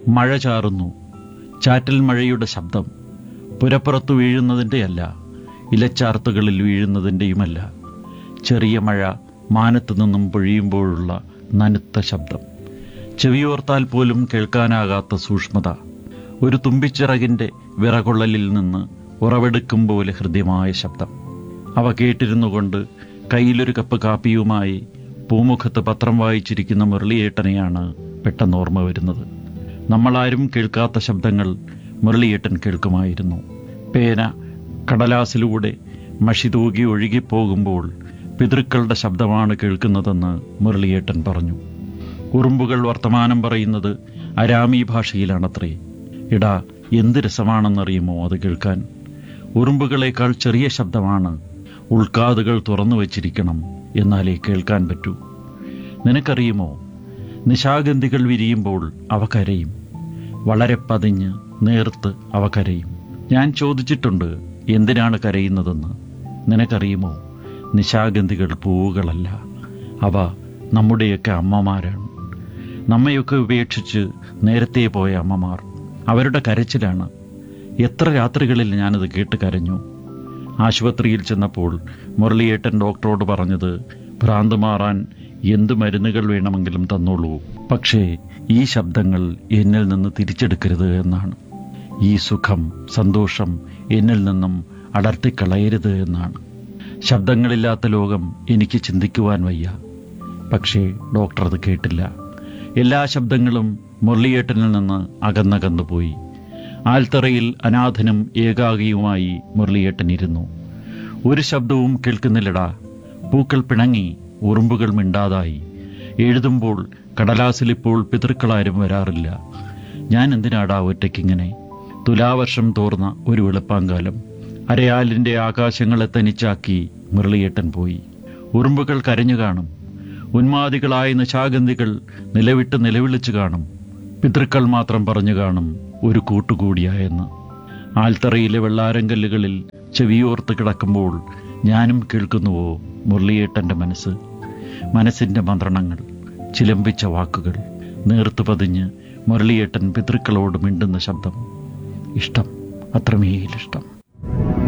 മഴ ചാറുന്നു ചാറ്റൽ മഴയുടെ ശബ്ദം പുരപ്പുറത്ത് വീഴുന്നതിൻ്റെയല്ല ഇലച്ചാർത്തുകളിൽ വീഴുന്നതിൻ്റെയുമല്ല ചെറിയ മഴ മാനത്തു നിന്നും പൊഴിയുമ്പോഴുള്ള നനുത്ത ശബ്ദം ചെവിയോർത്താൽ പോലും കേൾക്കാനാകാത്ത സൂക്ഷ്മത ഒരു തുമ്പിച്ചിറകിൻ്റെ വിറകൊള്ളലിൽ നിന്ന് ഉറവെടുക്കും പോലെ ഹൃദ്യമായ ശബ്ദം അവ കേട്ടിരുന്നു കൊണ്ട് കയ്യിലൊരു കപ്പ് കാപ്പിയുമായി പൂമുഖത്ത് പത്രം വായിച്ചിരിക്കുന്ന മുരളിയേട്ടനെയാണ് പെട്ടെന്ന് ഓർമ്മ വരുന്നത് നമ്മളാരും കേൾക്കാത്ത ശബ്ദങ്ങൾ മുരളിയേട്ടൻ കേൾക്കുമായിരുന്നു പേന കടലാസിലൂടെ മഷി തൂകി ഒഴുകിപ്പോകുമ്പോൾ പിതൃക്കളുടെ ശബ്ദമാണ് കേൾക്കുന്നതെന്ന് മുരളിയേട്ടൻ പറഞ്ഞു ഉറുമ്പുകൾ വർത്തമാനം പറയുന്നത് അരാമി ഭാഷയിലാണത്രേ ഇടാ എന്ത് രസമാണെന്നറിയുമോ അത് കേൾക്കാൻ ഉറുമ്പുകളേക്കാൾ ചെറിയ ശബ്ദമാണ് ഉൾക്കാതുകൾ തുറന്നു വച്ചിരിക്കണം എന്നാലേ കേൾക്കാൻ പറ്റൂ നിനക്കറിയുമോ നിശാഗന്ധികൾ വിരിയുമ്പോൾ അവ കരയും വളരെ പതിഞ്ഞ് നേർത്ത് അവ കരയും ഞാൻ ചോദിച്ചിട്ടുണ്ട് എന്തിനാണ് കരയുന്നതെന്ന് നിനക്കറിയുമോ നിശാഗന്ധികൾ പൂവുകളല്ല അവ നമ്മുടെയൊക്കെ അമ്മമാരാണ് നമ്മയൊക്കെ ഉപേക്ഷിച്ച് നേരത്തെ പോയ അമ്മമാർ അവരുടെ കരച്ചിലാണ് എത്ര രാത്രികളിൽ ഞാനത് കേട്ട് കരഞ്ഞു ആശുപത്രിയിൽ ചെന്നപ്പോൾ മുരളിയേട്ടൻ ഡോക്ടറോട് പറഞ്ഞത് ഭ്രാന്ത് മാറാൻ എന്ത് മരുന്നുകൾ വേണമെങ്കിലും തന്നോളൂ പക്ഷേ ഈ ശബ്ദങ്ങൾ എന്നിൽ നിന്ന് തിരിച്ചെടുക്കരുത് എന്നാണ് ഈ സുഖം സന്തോഷം എന്നിൽ നിന്നും അടർത്തിക്കളയരുത് എന്നാണ് ശബ്ദങ്ങളില്ലാത്ത ലോകം എനിക്ക് ചിന്തിക്കുവാൻ വയ്യ പക്ഷേ ഡോക്ടർ അത് കേട്ടില്ല എല്ലാ ശബ്ദങ്ങളും മുരളിയേട്ടനിൽ നിന്ന് അകന്നകന്നു പോയി ആൽത്തറയിൽ അനാഥനും ഏകാഗിയുമായി മുരളിയേട്ടൻ ഇരുന്നു ഒരു ശബ്ദവും കേൾക്കുന്നില്ലടാ പൂക്കൾ പിണങ്ങി ഉറുമ്പുകൾ മിണ്ടാതായി എഴുതുമ്പോൾ കടലാസിലിപ്പോൾ പിതൃക്കളാരും വരാറില്ല ഞാൻ എന്തിനാടാ ഒറ്റയ്ക്കിങ്ങനെ തുലാവർഷം തോർന്ന ഒരു വെളുപ്പാങ്കാലം അരയാലിൻ്റെ ആകാശങ്ങളെ തനിച്ചാക്കി മുരളിയേട്ടൻ പോയി ഉറുമ്പുകൾ കരഞ്ഞു കാണും ഉന്മാദികളായ നിശാഗന്ധികൾ നിലവിട്ട് നിലവിളിച്ചു കാണും പിതൃക്കൾ മാത്രം പറഞ്ഞു കാണും ഒരു കൂട്ടുകൂടിയായെന്ന് ആൽത്തറയിലെ വെള്ളാരങ്കല്ലുകളിൽ ചെവിയോർത്ത് കിടക്കുമ്പോൾ ഞാനും കേൾക്കുന്നുവോ മുരളിയേട്ടൻ്റെ മനസ്സ് മനസ്സിൻ്റെ മന്ത്രണങ്ങൾ ചിലമ്പിച്ച വാക്കുകൾ നേർത്തു പതിഞ്ഞ് മുരളിയേട്ടൻ പിതൃക്കളോട് മിണ്ടുന്ന ശബ്ദം ഇഷ്ടം അത്രമേലിഷ്ടം